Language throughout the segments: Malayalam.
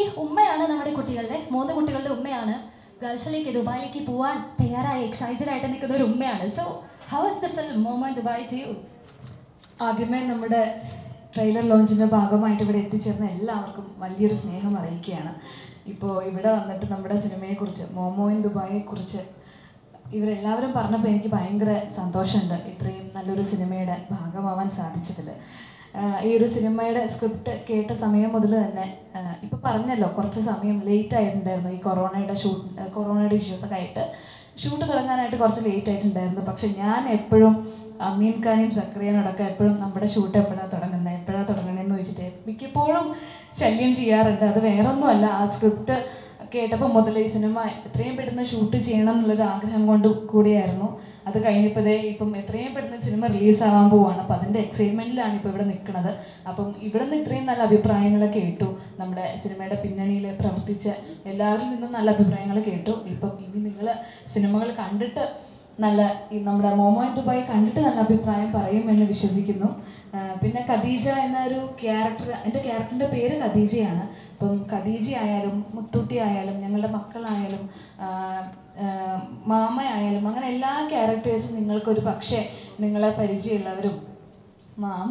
ഉമ്മയാണ് നമ്മുടെ കുട്ടികളുടെ മൂന്ന് കുട്ടികളുടെ ഉമ്മയാണ് ഗൾഫിലേക്ക് ദുബായിലേക്ക് പോവാൻ തയ്യാറായി എക്സൈറ്റഡ് ആയിട്ട് നിൽക്കുന്ന ഒരു ഉമ്മയാണ് so how is the film Momo in Dubai to you ആദ്യമേ നമ്മുടെ ട്രെയിലർ ലോഞ്ചിൻ്റെ ഭാഗമായിട്ട് ഇവിടെ എത്തിച്ചേർന്ന എല്ലാവർക്കും വലിയൊരു സ്നേഹം അറിയിക്കുകയാണ് ഇപ്പോൾ ഇവിടെ വന്നിട്ട് നമ്മുടെ സിനിമയെക്കുറിച്ച് മോമോ ഇൻ ദുബായിയെക്കുറിച്ച് ഇവരെല്ലാവരും പറഞ്ഞപ്പോൾ എനിക്ക് ഭയങ്കര സന്തോഷമുണ്ട് ഇത്രയും നല്ലൊരു സിനിമയുടെ ഭാഗമാവാൻ സാധിച്ചതിൽ ആഹ് ഈ ഒരു സിനിമയുടെ സ്ക്രിപ്റ്റ് കേട്ട സമയം മുതൽ തന്നെ ഇപ്പോൾ പറഞ്ഞല്ലോ കുറച്ച് സമയം ലേറ്റ് ആയിട്ടുണ്ടായിരുന്നു ഈ കൊറോണയുടെ ഷൂട്ട് കൊറോണയുടെ ഇഷ്യൂസ് ഒക്കെ ആയിട്ട് ഷൂട്ട് തുടങ്ങാനായിട്ട് കുറച്ച് ലേറ്റ് ആയിട്ടുണ്ടായിരുന്നു പക്ഷെ ഞാൻ എപ്പോഴും അമീൻ ഖാനെയും സക്രിയനോടൊക്കെ എപ്പോഴും നമ്മുടെ ഷൂട്ട് എപ്പോഴാണ് തുടങ്ങുന്നത് എപ്പോഴാണ് തുടങ്ങുന്നതെന്ന് ചോദിച്ചിട്ട് മിക്കപ്പോഴും ശല്യം ചെയ്യാറുണ്ട് അത് വേറൊന്നുമല്ല ആ സ്ക്രിപ്റ്റ് കേട്ടപ്പോൾ മുതൽ ഈ സിനിമ എത്രയും പെട്ടെന്ന് ഷൂട്ട് ചെയ്യണം എന്നുള്ളൊരു ആഗ്രഹം കൊണ്ട് കൂടിയായിരുന്നു അത് കഴിഞ്ഞപ്പോഴേ ഇപ്പം എത്രയും പെട്ടെന്ന് സിനിമ റിലീസാവാൻ പോവാണ് അപ്പം അതിൻ്റെ എക്സൈറ്റ്മെൻറ്റിലാണ് ഇപ്പോൾ ഇവിടെ നിൽക്കുന്നത് അപ്പം ഇവിടെ നിന്ന് ഇത്രയും നല്ല അഭിപ്രായങ്ങൾ കേട്ടു നമ്മുടെ സിനിമയുടെ പിന്നണിയിൽ പ്രവർത്തിച്ച എല്ലാവരിൽ നിന്നും നല്ല അഭിപ്രായങ്ങൾ കേട്ടു ഇപ്പം ഇനി നിങ്ങൾ സിനിമകൾ കണ്ടിട്ട് നല്ല ഈ നമ്മുടെ മോമോ ഇൻ ദുബായ് കണ്ടിട്ട് നല്ല അഭിപ്രായം പറയും എന്ന് വിശ്വസിക്കുന്നു ആ, പിന്നെ ഖദീജ എന്ന ഒരു ക്യാരക്ടർ എൻ്റെ ക്യാരക്ടറിൻ്റെ പേര് ഖദീജയാണ് അപ്പം ഖദീജ ആയാലും മുത്തൂട്ടി ആയാലും ഞങ്ങളുടെ മക്കളായാലും ആ, ആ, മാമയായാലും അങ്ങനെ എല്ലാ ക്യാരക്ടേഴ്സും നിങ്ങൾക്കൊരു പക്ഷേ നിങ്ങളെ പരിചയമുള്ളവരും മാമ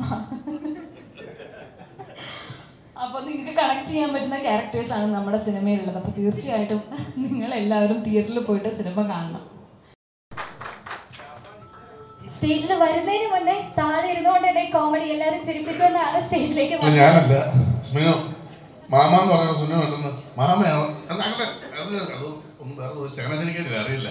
അപ്പോൾ നിങ്ങൾക്ക് കണക്ട് ചെയ്യാൻ പറ്റുന്ന ക്യാരക്ടേഴ്സാണ് നമ്മുടെ സിനിമയിലുള്ളത് അപ്പോൾ തീർച്ചയായിട്ടും നിങ്ങൾ എല്ലാവരും തിയേറ്ററിൽ പോയിട്ട് സിനിമ കാണണം സ്റ്റേജിൽ വരുന്നതിന് മുന്നേ താഴെ ഇരുന്നുകൊണ്ട് തന്നെ കോമഡി എല്ലാവരും ചിരിപ്പിച്ചുകൊണ്ടാണ് സ്റ്റേജിലേക്ക് അല്ല, വന്നത് ഞാനല്ല സ്മിനു മാമ എന്ന് പറയുന്ന സുനു ഉണ്ടെന്ന് മാമയാണോ അത് അങ്ങനെ അത് അത് ഒന്നും വേറെ ഒരു ശകനശനിക്കില്ല അറിയില്ല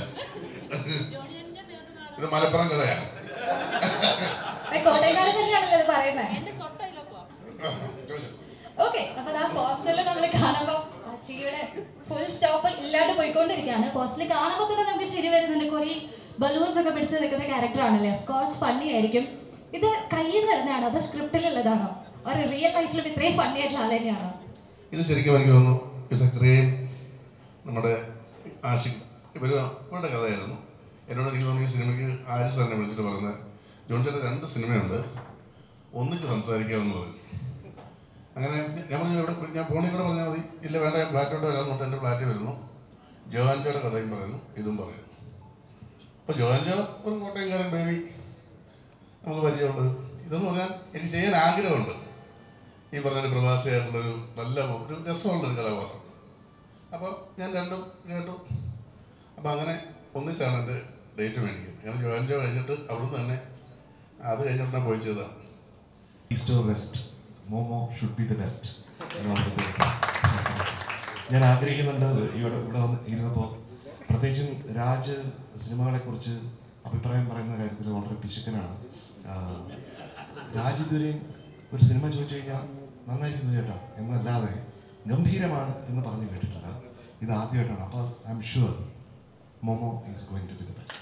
ഇത് മലപ്പുറം കഥയാണ് കോട്ടയക്കാരൻ തന്നെയാണല്ലോ ഇത് പറയുന്നത് ചോദിച്ചോ. ഓക്കെ അപ്പൊ ആ പോസ്റ്ററിൽ നമ്മൾ കാണുമ്പോൾ ചിരിയുടെ ഫുൾ സ്റ്റോപ്പ് ഇല്ലാണ്ട് പോയിക്കൊണ്ടിരിക്കുകയാണ് പോസ്റ്ററിൽ കാണുമ്പോൾ തന്നെ നമുക്ക് ചിരി വരുന്നുണ്ട് കുറെ ബലൂൺസ് ഒക്കെ പിടിച്ച് നിൽക്കുന്ന ക്യാരക്ടർ ആണല്ലേ ഓഫ് കോഴ്സ് ഫണ്ണി ആയിരിക്കും ഇത് കയ്യിൽ നിന്നാണോ അത് സ്ക്രിപ്റ്റിലുള്ളതാണോ ഒരു റിയൽ ലൈഫിലും ഇത്രയും ഫണ്ണി ആയിട്ടുള്ള ആൾ തന്നെയാണോ ഇത് ശരിക്കും എനിക്ക് തോന്നുന്നു ഈ സക്രിയയും നമ്മുടെ ആഷിഖ് ഇവർ ഇവരുടെ കഥയായിരുന്നു എന്നോട് എനിക്ക് തോന്നുന്നു ഈ സിനിമയ്ക്ക് ആരിസ് തന്നെ വിളിച്ചിട്ട് പറയുന്നത് ജോൺ ചേട്ടൻ രണ്ട് സിനിമയുണ്ട് ഒന്നിച്ച് സംസാരിക്കാമെന്ന് പറഞ്ഞു അങ്ങനെ ഞാൻ പറഞ്ഞു ഇവിടെ ഞാൻ ഫോണിൽ കൂടെ പറഞ്ഞാൽ മതി ഇല്ല വേണ്ട ഞാൻ ഫ്ലാറ്റോട്ട് വരാമെന്ന് പറഞ്ഞിട്ട് എൻ്റെ ഫ്ലാറ്റിൽ വരുന്നു ജോഹാൻജോയുടെ കഥയും പറയുന്നു ഇതും പറയുന്നു അപ്പോൾ ജോഹാൻജോ ഒരു കോട്ടയംകാരൻ ബേബി നമുക്ക് പരിചയമുള്ളൊരു ഇതെന്ന് പറഞ്ഞാൽ എനിക്ക് ചെയ്യാൻ ആഗ്രഹമുണ്ട് ഈ പറഞ്ഞ ഒരു പ്രവാസിയായിട്ടുള്ളൊരു നല്ല ഒരു രസമുള്ളൊരു കഥാപാത്രം അപ്പോൾ ഞാൻ രണ്ടും കേട്ടു അപ്പോൾ അങ്ങനെ ഒന്നിച്ചാണ് എൻ്റെ ഡേറ്റ് മേടിക്കുന്നത് ഞാൻ ജോയിൻ ജോ കഴിഞ്ഞിട്ട് അവിടുന്ന് തന്നെ അത് കഴിഞ്ഞിട്ട് ഞാൻ പോയി ചെയ്തതാണ് east or west Momo should be the best ഞാൻ ആഗ്രഹിക്കുന്നുണ്ട് ഇവിടെ ഇവിടെ വന്ന് ഇരുന്നപ്പോൾ പ്രത്യേകിച്ചും രാജ് സിനിമകളെക്കുറിച്ച് അഭിപ്രായം പറയുന്ന കാര്യത്തിൽ വളരെ പിശുക്കനാണ് ആഹ് രാജ് ഇതുവരെയും ഒരു സിനിമ ചോദിച്ചു കഴിഞ്ഞാൽ നന്നായിരിക്കുന്നു ചേട്ടാ എന്നല്ലാതെ ഗംഭീരമാണ് എന്ന് പറഞ്ഞു കേട്ടിട്ടില്ല ഇത് ആദ്യമായിട്ടാണ് അപ്പോൾ I'm sure Momo is going to be the best